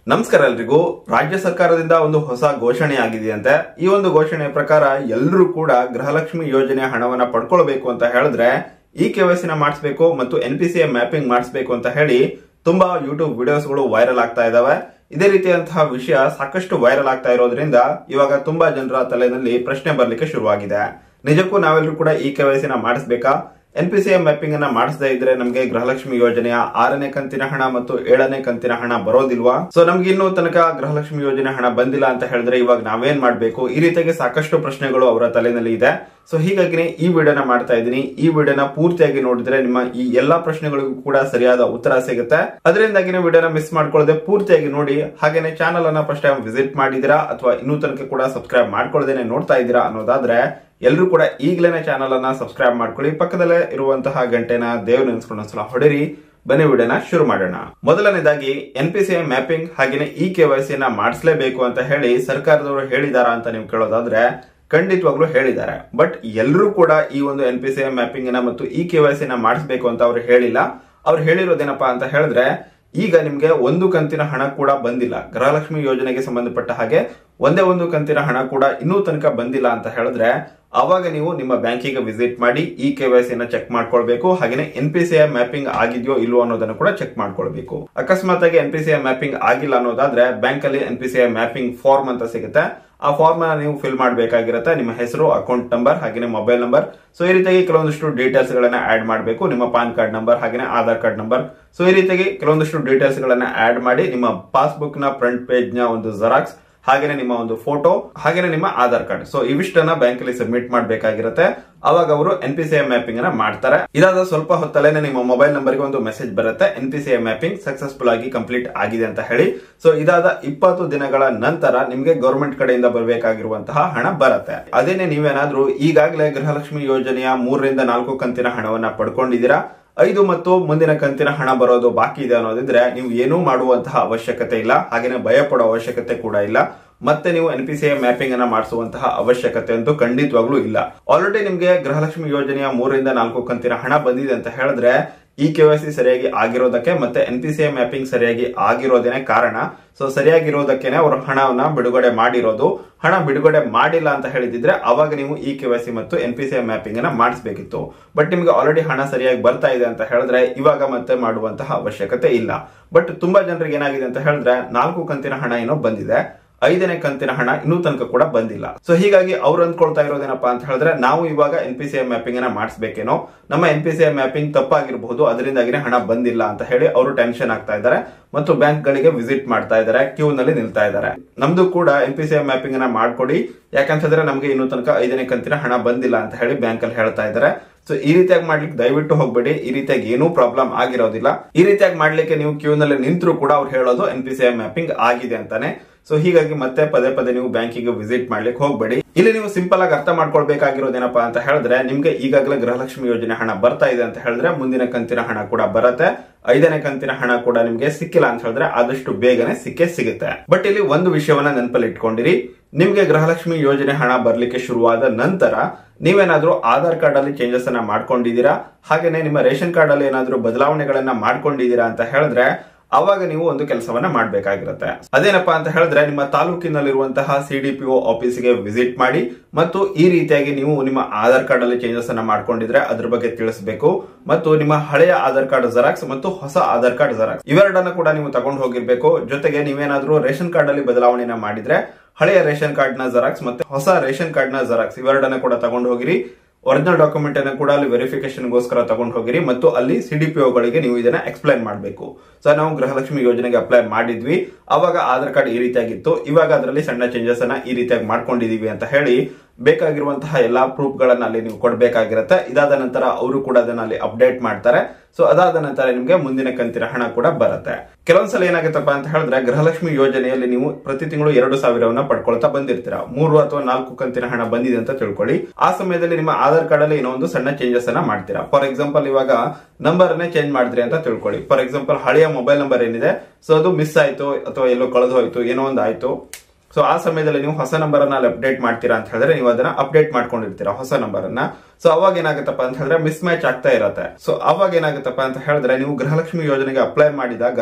ನಮಸ್ಕಾರ ಎಲ್ರಿಗೂ ರಾಜ್ಯ ಸರ್ಕಾರದಿಂದ ಒಂದು ಹೊಸ ಘೋಷಣೆ ಆಗಿದೆಯಂತೆ ಈ ಒಂದು ಘೋಷಣೆಯ ಪ್ರಕಾರ ಎಲ್ಲರೂ ಕೂಡ ಗೃಹಲಕ್ಷ್ಮಿ ಯೋಜನೆ ಹಣವನ್ನ ಪಡ್ಕೊಳ್ಬೇಕು ಅಂತ ಹೇಳಿದ್ರೆ ಈ ಕೆವೈಸಿನ ಮಾಡಿಸ್ಬೇಕು ಮತ್ತು N P C A mapping ಮಾಡಿಸ್ಬೇಕು ಅಂತ ಹೇಳಿ ತುಂಬಾ ಯೂಟ್ಯೂಬ್ ವಿಡಿಯೋಸ್ಗಳು ವೈರಲ್ ಆಗ್ತಾ ಇದಾವೆ ಇದೇ ರೀತಿಯಂತಹ ವಿಷಯ ಸಾಕಷ್ಟು ವೈರಲ್ ಆಗ್ತಾ ಇರೋದ್ರಿಂದ ಇವಾಗ ತುಂಬಾ ಜನರ ತಲೆಯಲ್ಲಿ ಪ್ರಶ್ನೆ ಬರ್ಲಿಕ್ಕೆ ಶುರುವಾಗಿದೆ ನಿಜಕ್ಕೂ ನಾವೆಲ್ಲರೂ ಕೂಡ ಈ ಕೆವೈಸಿನ ಮಾಡಿಸ್ಬೇಕಾ N P C M mapping ಅನ್ನ ಮಾಡಿಸದೇ ಇದ್ರೆ ನಮಗೆ ಗೃಹಲಕ್ಷ್ಮಿ ಯೋಜನೆಯ ಆರನೇ ಕಂತಿನ ಹಣ ಮತ್ತು ಏಳನೇ ಕಂತಿನ ಹಣ ಬರೋದಿಲ್ವಾ ಸೊ ನಮ್ಗೆ ಇನ್ನೂ ತನಕ ಗೃಹಲಕ್ಷ್ಮಿ ಯೋಜನೆ ಹಣ ಬಂದಿಲ್ಲ ಅಂತ ಹೇಳಿದ್ರೆ ಇವಾಗ ನಾವೇನ್ ಮಾಡ್ಬೇಕು ಈ ರೀತಿಯಾಗಿ ಸಾಕಷ್ಟು ಪ್ರಶ್ನೆಗಳು ಅವರ ತಲೆನಲ್ಲಿ ಇದೆ ಸೊ ಹೀಗಾಗಿ ಈ ವಿಡಿಯೋನ ಮಾಡ್ತಾ ಇದ್ದೀನಿ ಈ ವಿಡಿಯೋನ ಪೂರ್ತಿಯಾಗಿ ನೋಡಿದ್ರೆ ನಿಮ್ಮ ಈ ಎಲ್ಲಾ ಪ್ರಶ್ನೆಗಳಿಗೂ ಕೂಡ ಸರಿಯಾದ ಉತ್ತರ ಸಿಗುತ್ತೆ ಅದರಿಂದಾಗಿ ವಿಡಿಯೋನ ಮಿಸ್ ಮಾಡ್ಕೊಳ್ಳದೆ ಪೂರ್ತಿಯಾಗಿ ನೋಡಿ ಹಾಗೇನೆ ಚಾನಲ್ ಅನ್ನ ಫಸ್ಟ್ ಟೈಮ್ ವಿಸಿಟ್ ಮಾಡಿದಿರಾ ಅಥವಾ ಇನ್ನೂ ತನಕ ಕೂಡ ಸಬ್ಸ್ಕ್ರೈಬ್ ಮಾಡ್ಕೊಳ್ಳದೇನೆ ನೋಡ್ತಾ ಇದ್ದೀರಾ ಅನ್ನೋದಾದ್ರೆ ಎಲ್ಲರೂ ಕೂಡ ಈಗಲೇ ಚಾನಲ್ ಅನ್ನ ಸಬ್ಸ್ಕ್ರೈಬ್ ಮಾಡ್ಕೊಳ್ಳಿ ಪಕ್ಕದಲ್ಲೇ ಇರುವಂತಹ ಗಂಟೆನ ದೇವ್ ನೆನ್ಸ್ಕೊಂಡು ಒಂದ್ಸಲ ಹೊಡೆರಿ ಬನ್ನಿ ವಿಡಿಯೋನ ಶುರು ಮಾಡೋಣ ಮೊದಲನೇದಾಗಿ N P C I mapping ಹಾಗೇನೆ ಇ ಕೆ ವೈ ಸಿ ನ ಮಾಡಿಸಲೇಬೇಕು ಅಂತ ಹೇಳಿ ಸರ್ಕಾರದವರು ಹೇಳಿದಾರಾ ಅಂತ ನೀವು ಕೇಳೋದಾದ್ರೆ ಖಂಡಿತವಾಗ್ಲೂ ಹೇಳಿದ್ದಾರೆ ಬಟ್ ಎಲ್ಲರೂ ಕೂಡ ಈ ಒಂದು N P C I mapping ನ ಮತ್ತು ಇ ಕೆ ವೈ ಸಿ ನ ಮಾಡಿಸಬೇಕು ಅಂತ ಅವ್ರು ಹೇಳಿಲ್ಲ ಅವ್ರು ಹೇಳಿರೋದೇನಪ್ಪಾ ಅಂತ ಹೇಳಿದ್ರೆ ಈಗ ನಿಮ್ಗೆ ಒಂದು ಕಂತಿನ ಹಣ ಕೂಡ ಬಂದಿಲ್ಲ ಗೃಹಲಕ್ಷ್ಮಿ ಯೋಜನೆಗೆ ಸಂಬಂಧಪಟ್ಟ ಹಾಗೆ ಒಂದೇ ಒಂದು ಕಂತಿನ ಹಣ ಕೂಡ ಇನ್ನೂ ತನಕ ಬಂದಿಲ್ಲ ಅಂತ ಹೇಳಿದ್ರೆ ಅವಾಗ ನೀವು ನಿಮ್ಮ ಬ್ಯಾಂಕಿಗೆ ವಿಸಿಟ್ ಮಾಡಿ ಈ ಕೆ ವೈ ಸಿ ಚೆಕ್ ಮಾಡ್ಕೊಳ್ಬೇಕು ಹಾಗೆ N P C I mapping ಆಗಿದೆಯೋ ಇಲ್ವೋ ಅನ್ನೋದನ್ನು ಕೂಡ ಚೆಕ್ ಮಾಡ್ಕೊಳ್ಬೇಕು ಅಕಸ್ಮಾತ್ ಆಗಿ N P C I mapping ಆಗಿಲ್ಲ ಅನ್ನೋದಾದ್ರೆ ಬ್ಯಾಂಕ್ ಅಲ್ಲಿ N P C I mapping form ಅಂತ ಸಿಗುತ್ತೆ ಆ ಫಾರ್ಮ್ ಅನ್ನ ನೀವು ಫಿಲ್ ಮಾಡಬೇಕಾಗಿರುತ್ತೆ ನಿಮ್ಮ ಹೆಸರು ಅಕೌಂಟ್ ನಂಬರ್ ಹಾಗೆ ಮೊಬೈಲ್ ನಂಬರ್ ಸೊ ಈ ರೀತಿಯಾಗಿ ಕೆಲವೊಂದಿಷ್ಟು ಡೀಟೇಲ್ಸ್ ಗಳನ್ನ ಆಡ್ ಮಾಡಬೇಕು ನಿಮ್ಮ ಪಾನ್ ಕಾರ್ಡ್ ನಂಬರ್ ಹಾಗೆ ಆಧಾರ್ ಕಾರ್ಡ್ ನಂಬರ್ ಸೊ ಈ ರೀತಿಯಾಗಿ ಕೆಲವೊಂದಿಷ್ಟು ಡೀಟೇಲ್ಸ್ ಗಳನ್ನ ಆಡ್ ಮಾಡಿ ನಿಮ್ಮ ಪಾಸ್ಬುಕ್ ನ ಫ್ರಂಟ್ ಪೇಜ್ ನ ಒಂದು ಜೆರಾಕ್ಸ್ ಹಾಗೇನೆ ನಿಮ್ಮ ಒಂದು ಫೋಟೋ ಹಾಗೇನೆ ನಿಮ್ಮ ಆಧಾರ್ ಕಾರ್ಡ್ ಸೊ ಇವಿಷ್ಟನ್ನ ಬ್ಯಾಂಕ್ ಅಲ್ಲಿ ಸಬ್ಮಿಟ್ ಮಾಡಬೇಕಾಗಿರುತ್ತೆ ಅವಾಗ ಅವರು N P C I mapping ಅನ್ನ ಮಾಡ್ತಾರೆ ಇದಾದ ಸ್ವಲ್ಪ ಹೊತ್ತಲೇನೆ ನಿಮ್ಮ ಮೊಬೈಲ್ ನಂಬರ್ಗೆ ಒಂದು ಮೆಸೇಜ್ ಬರುತ್ತೆ N P C I mapping successful ಆಗಿ ಕಂಪ್ಲೀಟ್ ಆಗಿದೆ ಅಂತ ಹೇಳಿ ಸೊ ಇದಾದ ಇಪ್ಪತ್ತು ದಿನಗಳ ನಂತರ ನಿಮ್ಗೆ ಗವರ್ಮೆಂಟ್ ಕಡೆಯಿಂದ ಬರಬೇಕಾಗಿರುವಂತಹ ಹಣ ಬರುತ್ತೆ ಅದೇನೆ ನೀವೇನಾದ್ರೂ ಈಗಾಗಲೇ ಗೃಹಲಕ್ಷ್ಮಿ ಯೋಜನೆಯ ಮೂರರಿಂದ ನಾಲ್ಕು ಕಂತಿನ ಹಣವನ್ನ ಪಡ್ಕೊಂಡಿದ್ದೀರಾ ಐದು ಮತ್ತು ಮುಂದಿನ ಕಂತಿನ ಹಣ ಬರೋದು ಬಾಕಿ ಇದೆ ಅನ್ನೋದಿದ್ರೆ ನೀವು ಏನೂ ಮಾಡುವಂತಹ ಅವಶ್ಯಕತೆ ಇಲ್ಲ ಹಾಗೇನೆ ಭಯ ಪಡೋ ಅವಶ್ಯಕತೆ ಕೂಡ ಇಲ್ಲ ಮತ್ತೆ ನೀವು N P C I mapping ಅನ್ನ ಮಾಡಿಸುವಂತಹ ಅವಶ್ಯಕತೆ ಅಂತೂ ಖಂಡಿತವಾಗ್ಲೂ ಇಲ್ಲ ಆಲ್ರೆಡಿ ನಿಮ್ಗೆ ಗೃಹಲಕ್ಷ್ಮಿ ಯೋಜನೆಯ ಮೂರರಿಂದ ನಾಲ್ಕು ಕಂತಿನ ಹಣ ಬಂದಿದೆ ಅಂತ ಹೇಳಿದ್ರೆ ಈ ಕೆ ವೈ ಸಿ ಸರಿಯಾಗಿ ಆಗಿರೋದಕ್ಕೆ ಮತ್ತೆ N P C I mapping ಸರಿಯಾಗಿ ಆಗಿರೋದೇನೆ ಕಾರಣ ಸೊ ಸರಿಯಾಗಿರೋದಕ್ಕೇನೆ ಅವರು ಹಣವನ್ನ ಬಿಡುಗಡೆ ಮಾಡಿರೋದು ಹಣ ಬಿಡುಗಡೆ ಮಾಡಿಲ್ಲ ಅಂತ ಹೇಳಿದಿದ್ರೆ ಅವಾಗ ನೀವು ಈ ಕೆ ವೈ ಸಿ ಮತ್ತು N P C I mapping ಅನ್ನ ಮಾಡಿಸಬೇಕಿತ್ತು ಬಟ್ ನಿಮ್ಗೆ ಆಲ್ರೆಡಿ ಹಣ ಸರಿಯಾಗಿ ಬರ್ತಾ ಇದೆ ಅಂತ ಹೇಳಿದ್ರೆ ಇವಾಗ ಮತ್ತೆ ಮಾಡುವಂತಹ ಅವಶ್ಯಕತೆ ಇಲ್ಲ ಬಟ್ ತುಂಬಾ ಜನರಿಗೆ ಏನಾಗಿದೆ ಅಂತ ಹೇಳಿದ್ರೆ ನಾಲ್ಕು ಕಂತಿನ ಹಣ ಏನೋ ಬಂದಿದೆ ಐದನೇ ಕಂತಿನ ಹಣ ಇನ್ನೂ ತನಕ ಕೂಡ ಬಂದಿಲ್ಲ ಸೊ ಹೀಗಾಗಿ ಅವ್ರು ಅಂದ್ಕೊಳ್ತಾ ಇರೋದೇನಪ್ಪಾ ಅಂತ ಹೇಳಿದ್ರೆ ನಾವು ಇವಾಗ N P C I mapping ಅನ್ನ ಮಾಡಿಸ್ಬೇಕೇನೋ ನಮ್ಮ N P C I mapping ತಪ್ಪಾಗಿರಬಹುದು ಅದರಿಂದಾಗಿನೇ ಹಣ ಬಂದಿಲ್ಲ ಅಂತ ಹೇಳಿ ಅವರು ಟೆನ್ಷನ್ ಆಗ್ತಾ ಇದ್ದಾರೆ ಮತ್ತು ಬ್ಯಾಂಕ್ ಗಳಿಗೆ ವಿಸಿಟ್ ಮಾಡ್ತಾ ಇದ್ದಾರೆ ಕ್ಯೂ ನಲ್ಲಿ ನಿಲ್ತಾ ಇದ್ದಾರೆ ನಮ್ದು ಕೂಡ N P C I mapping ಅನ್ನ ಮಾಡ್ಕೊಡಿ ಯಾಕಂತಂದ್ರೆ ನಮಗೆ ಇನ್ನೂ ತನಕ ಐದನೇ ಕಂತಿನ ಹಣ ಬಂದಿಲ್ಲ ಅಂತ ಹೇಳಿ ಬ್ಯಾಂಕ್ ಅಲ್ಲಿ ಹೇಳ್ತಾ ಇದ್ದಾರೆ ಸೊ ಈ ರೀತಿಯಾಗಿ ಮಾಡ್ಲಿಕ್ಕೆ ದಯವಿಟ್ಟು ಹೋಗ್ಬೇಡಿ ಈ ರೀತಿಯಾಗಿ ಏನೂ ಪ್ರಾಬ್ಲಮ್ ಆಗಿರೋದಿಲ್ಲ ಈ ರೀತಿಯಾಗಿ ಮಾಡ್ಲಿಕ್ಕೆ ನೀವು ಕ್ಯೂ ನಲ್ಲಿ ನಿಂತರೂ ಕೂಡ ಅವ್ರು ಹೇಳೋದು N P C I mapping ಆಗಿದೆ ಅಂತಾನೆ ಸೊ ಹೀಗಾಗಿ ಮತ್ತೆ ಪದೇ ಪದೇ ನೀವು ಬ್ಯಾಂಕಿಗೆ ವಿಸಿಟ್ ಮಾಡ್ಲಿಕ್ಕೆ ಹೋಗ್ಬೇಡಿ ಇಲ್ಲಿ ನೀವು ಸಿಂಪಲ್ ಆಗಿ ಅರ್ಥ ಮಾಡ್ಕೊಳ್ಬೇಕಾಗಿರೋದೇನಪ್ಪಾ ಅಂತ ಹೇಳಿದ್ರೆ ನಿಮ್ಗೆ ಈಗಾಗಲೇ ಗೃಹಲಕ್ಷ್ಮಿ ಯೋಜನೆ ಹಣ ಬರ್ತಾ ಇದೆ ಅಂತ ಹೇಳಿದ್ರೆ ಮುಂದಿನ ಕಂತಿನ ಹಣ ಕೂಡ ಬರುತ್ತೆ ಐದನೇ ಕಂತಿನ ಹಣ ಕೂಡ ನಿಮ್ಗೆ ಸಿಕ್ಕಿಲ್ಲ ಅಂತ ಹೇಳಿದ್ರೆ ಆದಷ್ಟು ಬೇಗನೆ ಸಿಕ್ಕೇ ಸಿಗುತ್ತೆ ಬಟ್ ಇಲ್ಲಿ ಒಂದು ವಿಷಯವನ್ನ ನೆನಪಲ್ಲಿ ಇಟ್ಕೊಂಡಿರಿ ನಿಮ್ಗೆ ಗೃಹಲಕ್ಷ್ಮಿ ಯೋಜನೆ ಹಣ ಬರ್ಲಿಕ್ಕೆ ಶುರುವಾದ ನಂತರ ನೀವೇನಾದ್ರೂ ಆಧಾರ್ ಕಾರ್ಡ್ ಅಲ್ಲಿ ಚೇಂಜಸ್ ಅನ್ನ ಮಾಡ್ಕೊಂಡಿದ್ದೀರಾ ಹಾಗೇನೆ ನಿಮ್ಮ ರೇಷನ್ ಕಾರ್ಡ್ ಅಲ್ಲಿ ಏನಾದ್ರೂ ಬದಲಾವಣೆಗಳನ್ನ ಮಾಡ್ಕೊಂಡಿದ್ದೀರಾ ಅಂತ ಹೇಳಿದ್ರೆ ಅವಾಗ ನೀವು ಒಂದು ಕೆಲಸವನ್ನ ಮಾಡಬೇಕಾಗಿರುತ್ತೆ ಅದೇನಪ್ಪಾ ಅಂತ ಹೇಳಿದ್ರೆ ನಿಮ್ಮ ತಾಲೂಕಿನಲ್ಲಿರುವಂತಹ ಸಿಡಿಪಿಒ ಆಫೀಸ್ಗೆ ವಿಸಿಟ್ ಮಾಡಿ ಮತ್ತು ಈ ರೀತಿಯಾಗಿ ನೀವು ನಿಮ್ಮ ಆಧಾರ್ ಕಾರ್ಡ್ ಅಲ್ಲಿ ಚೇಂಜಸ್ ಅನ್ನ ಮಾಡ್ಕೊಂಡಿದ್ರೆ ಅದ್ರ ಬಗ್ಗೆ ತಿಳಿಸಬೇಕು ಮತ್ತು ನಿಮ್ಮ ಹಳೆಯ ಆಧಾರ್ ಕಾರ್ಡ್ ಜೆರಾಕ್ಸ್ ಮತ್ತು ಹೊಸ ಆಧಾರ್ ಕಾರ್ಡ್ ಜೆರಾಕ್ಸ್ ಇವೆರಡನ್ನ ಕೂಡ ನೀವು ತಗೊಂಡು ಹೋಗಿರ್ಬೇಕು ಜೊತೆಗೆ ನೀವೇನಾದ್ರೂ ರೇಷನ್ ಕಾರ್ಡ್ ಅಲ್ಲಿ ಬದಲಾವಣೆನ ಮಾಡಿದ್ರೆ ಹಳೆಯ ರೇಷನ್ ಕಾರ್ಡ್ ನ ಜೆರಾಕ್ಸ್ ಮತ್ತೆ ಹೊಸ ರೇಷನ್ ಕಾರ್ಡ್ ನ ಜೆರಾಕ್ಸ್ ಇವೆರಡನ್ನ ಕೂಡ ತಗೊಂಡು ಹೋಗಿರಿ ಒರಿಜಿನಲ್ ಡಾಕ್ಯುಮೆಂಟ್ ಅನ್ನು ಕೂಡ ಅಲ್ಲಿ ವೆರಿಫಿಕೇಶನ್ ಗೋಸ್ಕರ ತಗೊಂಡು ಹೋಗಿರಿ ಮತ್ತು ಅಲ್ಲಿ ಸಿಡಿಪಿಒಗಳಿಗೆ ನೀವು ಇದನ್ನ ಎಕ್ಸ್ಪ್ಲೈನ್ ಮಾಡಬೇಕು ಸೊ ನಾವು ಗೃಹಲಕ್ಷ್ಮಿ ಯೋಜನೆಗೆ ಅಪ್ಲೈ ಮಾಡಿದ್ವಿ ಅವಾಗ ಆಧಾರ್ ಕಾರ್ಡ್ ಈ ರೀತಿಯಾಗಿತ್ತು ಇವಾಗ ಅದರಲ್ಲಿ ಸಣ್ಣ ಚೇಂಜಸ್ ಅನ್ನ ಈ ರೀತಿಯಾಗಿ ಮಾಡ್ಕೊಂಡಿದೀವಿ ಅಂತ ಹೇಳಿ ಬೇಕಾಗಿರುವಂತಹ ಎಲ್ಲಾ ಪ್ರೂಫ್ ಗಳನ್ನ ಅಲ್ಲಿ ನೀವು ಕೊಡಬೇಕಾಗಿರುತ್ತೆ ಇದಾದ ನಂತರ ಅವರು ಕೂಡ ಅದನ್ನ ಅಲ್ಲಿ ಅಪ್ಡೇಟ್ ಮಾಡ್ತಾರೆ ಸೊ ಅದಾದ ನಂತರ ನಿಮ್ಗೆ ಮುಂದಿನ ಕಂತಿನ ಹಣ ಕೂಡ ಬರುತ್ತೆ ಕೆಲವೊಂದ್ಸಲ ಏನಾಗುತ್ತಪ್ಪ ಅಂತ ಹೇಳಿದ್ರೆ ಗೃಹಲಕ್ಷ್ಮಿ ಯೋಜನೆಯಲ್ಲಿ ನೀವು ಪ್ರತಿ ತಿಂಗಳು ಎರಡು ಸಾವಿರವನ್ನ ಪಡ್ಕೊಳ್ತಾ ಬಂದಿರ್ತೀರಾ ಮೂರು ಅಥವಾ ನಾಲ್ಕು ಕಂತಿನ ಹಣ ಬಂದಿದೆ ಅಂತ ತಿಳ್ಕೊಳ್ಳಿ ಆ ಸಮಯದಲ್ಲಿ ನಿಮ್ಮ ಆಧಾರ್ ಕಾರ್ಡ್ ಅಲ್ಲಿ ಏನೋ ಒಂದು ಸಣ್ಣ ಚೇಂಜಸ್ ಅನ್ನ ಮಾಡ್ತೀರಾ ಫಾರ್ ಎಕ್ಸಾಂಪಲ್ ಇವಾಗ ನಂಬರ್ ಅನ್ನೇ ಚೇಂಜ್ ಮಾಡಿದ್ರಿ ಅಂತ ತಿಳ್ಕೊಳ್ಳಿ ಫಾರ್ ಎಕ್ಸಾಂಪಲ್ ಹಳೆಯ ಮೊಬೈಲ್ ನಂಬರ್ ಏನಿದೆ ಸೊ ಅದು ಮಿಸ್ ಆಯ್ತು ಅಥವಾ ಎಲ್ಲೋ ಕಳೆದು ಹೋಯ್ತು ಏನೋ ಒಂದು ಆಯ್ತು ಸೊ ಆ ಸಮಯದಲ್ಲಿ ನೀವು ಹೊಸ ನಂಬರ್ ಅನ್ನ ಅಲ್ಲಿ ಅಪ್ಡೇಟ್ ಮಾಡ್ತೀರಾ ಅಂತ ಹೇಳಿದ್ರೆ ನೀವು ಅದನ್ನ ಅಪ್ಡೇಟ್ ಮಾಡ್ಕೊಂಡಿರ್ತೀರಾ ಹೊಸ ನಂಬರ್ ಅನ್ನ ಸೊ ಅವಾಗ ಏನಾಗುತ್ತಪ್ಪ ಅಂತ ಹೇಳಿದ್ರೆ ಮಿಸ್ ಮ್ಯಾಚ್ ಆಗ್ತಾ ಇರತ್ತೆ ಸೊ ಅವಾಗ ಏನಾಗುತ್ತಪ್ಪ ಅಂತ ಹೇಳಿದ್ರೆ ನೀವು ಗೃಹಲಕ್ಷ್ಮಿ ಯೋಜನೆಗೆ ಅಪ್ಲೈ ಮಾಡಿದಾಗ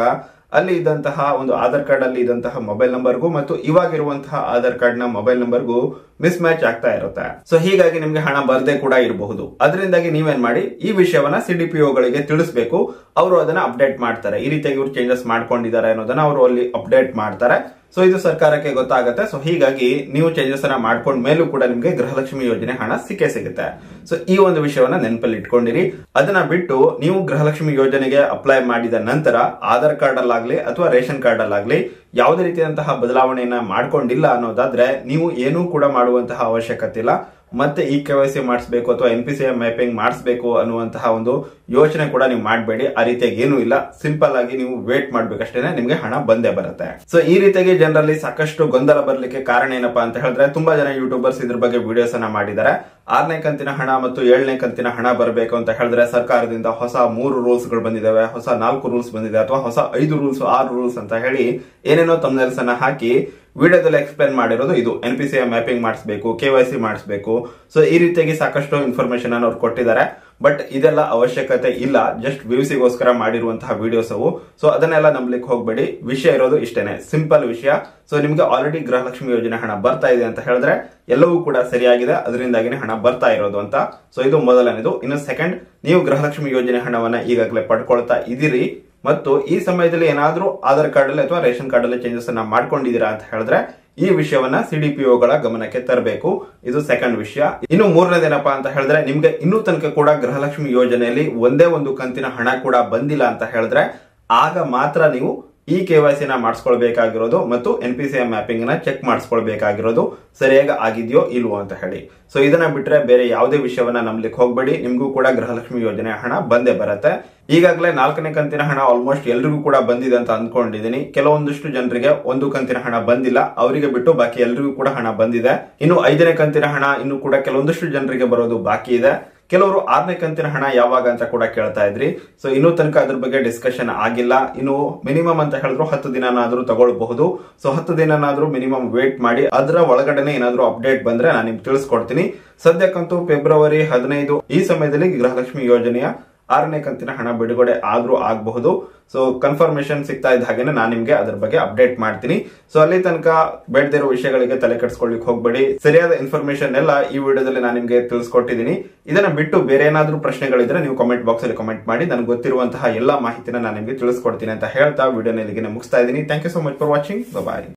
ಅಲ್ಲಿ ಇದ್ದಂತಹ ಒಂದು ಆಧಾರ್ ಕಾರ್ಡ್ ಅಲ್ಲಿ ಇದ್ದಂತಹ ಮೊಬೈಲ್ ನಂಬರ್ಗೂ ಮತ್ತು ಇವಾಗಿರುವಂತಹ ಆಧಾರ್ ಕಾರ್ಡ್ ನ ಮೊಬೈಲ್ ನಂಬರ್ಗೂ ಮಿಸ್ ಮ್ಯಾಚ್ ಆಗ್ತಾ ಇರುತ್ತೆ ಸೊ ಹೀಗಾಗಿ ನಿಮ್ಗೆ ಹಣ ಬರದೇ ಕೂಡ ಇರಬಹುದು ಅದರಿಂದಾಗಿ ನೀವೇನ್ ಮಾಡಿ ಈ ವಿಷಯವನ್ನ ಸಿಡಿಪಿಒಗಳಿಗೆ ತಿಳಿಸಬೇಕು ಅವರು ಅದನ್ನ ಅಪ್ಡೇಟ್ ಮಾಡ್ತಾರೆ ಈ ರೀತಿಯಾಗಿ ಇವರು ಚೇಂಜಸ್ ಮಾಡ್ಕೊಂಡಿದ್ದಾರೆ ಅನ್ನೋದನ್ನ ಅವರು ಅಲ್ಲಿ ಅಪ್ಡೇಟ್ ಮಾಡ್ತಾರೆ ಸೊ ಇದು ಸರ್ಕಾರಕ್ಕೆ ಗೊತ್ತಾಗುತ್ತೆ ಸೊ ಹೀಗಾಗಿ ನೀವು ಚೇಂಜಸ್ ಅನ್ನ ಮಾಡ್ಕೊಂಡ ಮೇಲೂ ಕೂಡ ನಿಮ್ಗೆ ಗೃಹಲಕ್ಷ್ಮಿ ಯೋಜನೆ ಹಣ ಸಿಕ್ಕೇ ಸಿಗುತ್ತೆ ಸೊ ಈ ಒಂದು ವಿಷಯವನ್ನ ನೆನಪಲ್ಲಿ ಇಟ್ಕೊಂಡಿರಿ ಅದನ್ನ ಬಿಟ್ಟು ನೀವು ಗೃಹಲಕ್ಷ್ಮಿ ಯೋಜನೆಗೆ ಅಪ್ಲೈ ಮಾಡಿದ ನಂತರ ಆಧಾರ್ ಕಾರ್ಡ್ ಅಲ್ಲಾಗ್ಲಿ ಅಥವಾ ರೇಷನ್ ಕಾರ್ಡ್ ಅಲ್ಲಾಗ್ಲಿ ಯಾವುದೇ ರೀತಿಯಾದಂತಹ ಬದಲಾವಣೆಯನ್ನ ಮಾಡ್ಕೊಂಡಿಲ್ಲ ಅನ್ನೋದಾದ್ರೆ ನೀವು ಏನೂ ಕೂಡ ಮಾಡುವಂತಹ ಅವಶ್ಯಕತೆ ಇಲ್ಲ ಮತ್ತೆ ಈ ಕೆ ವೈ ಸಿ ಮಾಡಿಸಬೇಕು ಅಥವಾ ಎನ್ ಪಿ ಸಿ ಮ್ಯಾಪಿಂಗ್ ಮಾಡಿಸಬೇಕು ಅನ್ನುವಂತಹ ಒಂದು ಯೋಚನೆ ಕೂಡ ನೀವು ಮಾಡಬೇಡಿ ಆ ರೀತಿಯಾಗಿ ಏನೂ ಇಲ್ಲ ಸಿಂಪಲ್ ಆಗಿ ನೀವು ವೇಟ್ ಮಾಡ್ಬೇಕಷ್ಟೇನೆ ನಿಮ್ಗೆ ಹಣ ಬಂದೇ ಬರುತ್ತೆ ಸೊ ಈ ರೀತಿಯಾಗಿ ಜನರಲ್ಲಿ ಸಾಕಷ್ಟು ಗೊಂದಲ ಬರ್ಲಿಕ್ಕೆ ಕಾರಣ ಏನಪ್ಪಾ ಅಂತ ಹೇಳಿದ್ರೆ ತುಂಬಾ ಜನ ಯೂಟ್ಯೂಬರ್ಸ್ ಇದ್ರ ಬಗ್ಗೆ ವಿಡಿಯೋಸ್ ಅನ್ನ ಮಾಡಿದ್ದಾರೆ ಆರನೇ ಕಂತಿನ ಹಣ ಮತ್ತು ಏಳನೇ ಕಂತಿನ ಹಣ ಬರಬೇಕು ಅಂತ ಹೇಳಿದ್ರೆ ಸರ್ಕಾರದಿಂದ ಹೊಸ ಮೂರು ರೂಲ್ಸ್ ಗಳು ಬಂದಿದಾವೆ ಹೊಸ ನಾಲ್ಕು ರೂಲ್ಸ್ ಬಂದಿದೆ ಅಥವಾ ಹೊಸ ಐದು ರೂಲ್ಸ್ ಆರು ರೂಲ್ಸ್ ಅಂತ ಹೇಳಿ ಏನೇನೋ ತಮ್ನೆಲ್ಸ್ ಅನ್ನ ಹಾಕಿ ವಿಡಿಯೋದಲ್ಲಿ ಎಕ್ಸ್ಪ್ಲೇನ್ ಮಾಡಿರೋದು ಇದು ಎನ್ ಪಿ ಸಿ ಮ್ಯಾಪಿಂಗ್ ಮಾಡಿಸಬೇಕು ಕೆ ವೈ ಸಿ ಮಾಡಿಸಬೇಕು ಸೊ ಈ ರೀತಿಯಾಗಿ ಸಾಕಷ್ಟು ಇನ್ಫಾರ್ಮೇಶನ್ ಅನ್ನು ಅವ್ರು ಕೊಟ್ಟಿದ್ದಾರೆ ಬಟ್ ಇದೆಲ್ಲ ಅವಶ್ಯಕತೆ ಇಲ್ಲ ಜಸ್ಟ್ ವ್ಯೂಸಿಗೋಸ್ಕರ ಮಾಡಿರುವಂತಹ ವಿಡಿಯೋಸ್ ಅವು ಸೊ ಅದನ್ನೆಲ್ಲ ನಂಬಲಿಕ್ಕೆ ಹೋಗ್ಬೇಡಿ ವಿಷಯ ಇರೋದು ಇಷ್ಟೇನೆ ಸಿಂಪಲ್ ವಿಷಯ ಸೊ ನಿಮ್ಗೆ ಆಲ್ರೆಡಿ ಗೃಹಲಕ್ಷ್ಮಿ ಯೋಜನೆ ಹಣ ಬರ್ತಾ ಇದೆ ಅಂತ ಹೇಳಿದ್ರೆ ಎಲ್ಲವೂ ಕೂಡ ಸರಿಯಾಗಿದೆ ಅದರಿಂದಾಗಿನೇ ಹಣ ಬರ್ತಾ ಇರೋದು ಅಂತ ಸೊ ಇದು ಮೊದಲನೇದು ಇನ್ನು ಸೆಕೆಂಡ್ ನೀವು ಗೃಹಲಕ್ಷ್ಮಿ ಯೋಜನೆ ಹಣವನ್ನ ಈಗಾಗಲೇ ಪಡ್ಕೊಳ್ತಾ ಇದ್ದೀರಿ ಮತ್ತು ಈ ಸಮಯದಲ್ಲಿ ಏನಾದ್ರೂ ಆಧಾರ್ ಕಾರ್ಡ್ ಅಲ್ಲಿ ಅಥವಾ ರೇಷನ್ ಕಾರ್ಡ್ ಅಲ್ಲಿ ಚೇಂಜಸ್ ಅನ್ನ ಮಾಡ್ಕೊಂಡಿದ್ದೀರಾ ಅಂತ ಹೇಳಿದ್ರೆ ಈ ವಿಷಯವನ್ನ ಸಿಡಿಪಿಒಗಳ ಗಮನಕ್ಕೆ ತರಬೇಕು ಇದು ಸೆಕೆಂಡ್ ವಿಷಯ ಇನ್ನು ಮೂರನೇದೇನಪ್ಪಾ ಅಂತ ಹೇಳಿದ್ರೆ ನಿಮ್ಗೆ ಇನ್ನೂ ತನಕ ಕೂಡ ಗೃಹಲಕ್ಷ್ಮಿ ಯೋಜನೆಯಲ್ಲಿ ಒಂದೇ ಒಂದು ಕಂತಿನ ಹಣ ಕೂಡ ಬಂದಿಲ್ಲ ಅಂತ ಹೇಳಿದ್ರೆ ಆಗ ಮಾತ್ರ ನೀವು ಈ ಕೆ ವೈ ಸಿನ ಮಾಡಿಸ್ಕೊಳ್ಬೇಕಾಗಿರೋದು ಮತ್ತು N P C M mapping ನ ಚೆಕ್ ಮಾಡಿಸ್ಕೊಳ್ಬೇಕಾಗಿರೋದು ಸರಿಯಾಗಿ ಆಗಿದೆಯೋ ಇಲ್ವೋ ಅಂತ ಹೇಳಿ ಸೊ ಇದನ್ನ ಬಿಟ್ರೆ ಬೇರೆ ಯಾವುದೇ ವಿಷಯವನ್ನ ನಂಬಲಿಕ್ಕೆ ಹೋಗ್ಬೇಡಿ ನಿಮ್ಗೂ ಕೂಡ ಗೃಹಲಕ್ಷ್ಮಿ ಯೋಜನೆ ಹಣ ಬಂದೇ ಬರುತ್ತೆ ಈಗಾಗಲೇ ನಾಲ್ಕನೇ ಕಂತಿನ ಹಣ ಆಲ್ಮೋಸ್ಟ್ ಎಲ್ರಿಗೂ ಕೂಡ ಬಂದಿದೆ ಅಂತ ಅಂದ್ಕೊಂಡಿದ್ದೀನಿ ಕೆಲವೊಂದಿಷ್ಟು ಜನರಿಗೆ ಒಂದು ಕಂತಿನ ಹಣ ಬಂದಿಲ್ಲ ಅವರಿಗೆ ಬಿಟ್ಟು ಬಾಕಿ ಎಲ್ರಿಗೂ ಕೂಡ ಹಣ ಬಂದಿದೆ ಇನ್ನು ಐದನೇ ಕಂತಿನ ಹಣ ಇನ್ನು ಕೂಡ ಕೆಲವೊಂದಿಷ್ಟು ಜನರಿಗೆ ಬರೋದು ಬಾಕಿ ಇದೆ ಕೆಲವರು ಆರನೇ ಕಂತಿನ ಹಣ ಯಾವಾಗ ಅಂತ ಕೂಡ ಕೇಳ್ತಾ ಇದ್ರಿ ಸೊ ಇನ್ನೂ ತನಕ ಅದ್ರ ಬಗ್ಗೆ ಡಿಸ್ಕಷನ್ ಆಗಿಲ್ಲ ಇನ್ನು ಮಿನಿಮಮ್ ಅಂತ ಹೇಳಿದ್ರು ಹತ್ತು ದಿನನಾದ್ರೂ ತಗೊಳ್ಬಹುದು ಸೊ ಹತ್ತು ದಿನನಾದ್ರೂ ಮಿನಿಮಮ್ ವೇಟ್ ಮಾಡಿ ಅದರ ಒಳಗಡೆನೆ ಏನಾದ್ರೂ ಅಪ್ಡೇಟ್ ಬಂದ್ರೆ ನಾನು ನಿಮ್ಗೆ ತಿಳಿಸ್ಕೊಡ್ತೀನಿ ಸದ್ಯಕ್ಕಂತೂ ಫೆಬ್ರವರಿ ಹದಿನೈದು ಈ ಸಮಯದಲ್ಲಿ ಗೃಹಲಕ್ಷ್ಮಿ ಯೋಜನೆಯ ಆರನೇ ಕಂತಿನ ಹಣ ಬಿಡುಗಡೆ ಆದ್ರೂ ಆಗಬಹುದು ಸೊ ಕನ್ಫರ್ಮೇಶನ್ ಸಿಗ್ತಾ ಇದ್ದ ಹಾಗೇನೆ ನಾನು ನಿಮ್ಗೆ ಅದ್ರ ಬಗ್ಗೆ ಅಪ್ಡೇಟ್ ಮಾಡ್ತೀನಿ ಸೊ ಅಲ್ಲಿ ತನಕ ಬೇಡದಿರೋ ವಿಷಯಗಳಿಗೆ ತಲೆ ಕೆಡಿಸ್ಕೊಳ್ಳಿಕ್ ಹೋಗ್ಬೇಡಿ ಸರಿಯಾದ ಇನ್ಫಾರ್ಮೇಶನ್ ಎಲ್ಲ ಈ ವಿಡಿಯೋದಲ್ಲಿ ನಾನು ನಿಮ್ಗೆ ತಿಳಿಸ್ಕೊಟ್ಟಿದ್ದೀನಿ ಇದನ್ನ ಬಿಟ್ಟು ಬೇರೆ ಏನಾದ್ರೂ ಪ್ರಶ್ನೆಗಳಿದ್ರೆ ನೀವು ಕಾಮೆಂಟ್ ಬಾಕ್ಸ್ ಅಲ್ಲಿ ಕಾಮೆಂಟ್ ಮಾಡಿ ನನಗೆ ಗೊತ್ತಿರುವಂತಹ ಎಲ್ಲಾ ಮಾಹಿತಿನ ನಾನು ನಿಮ್ಗೆ ತಿಳಿಸ್ಕೊಡ್ತೀನಿ ಅಂತ ಹೇಳ್ತಾ ವಿಡಿಯೋನ ಇಲ್ಲಿಗೆ ಮುಗಿಸ್ತಾ ಇದ್ದೀನಿ thank you so much for watching bye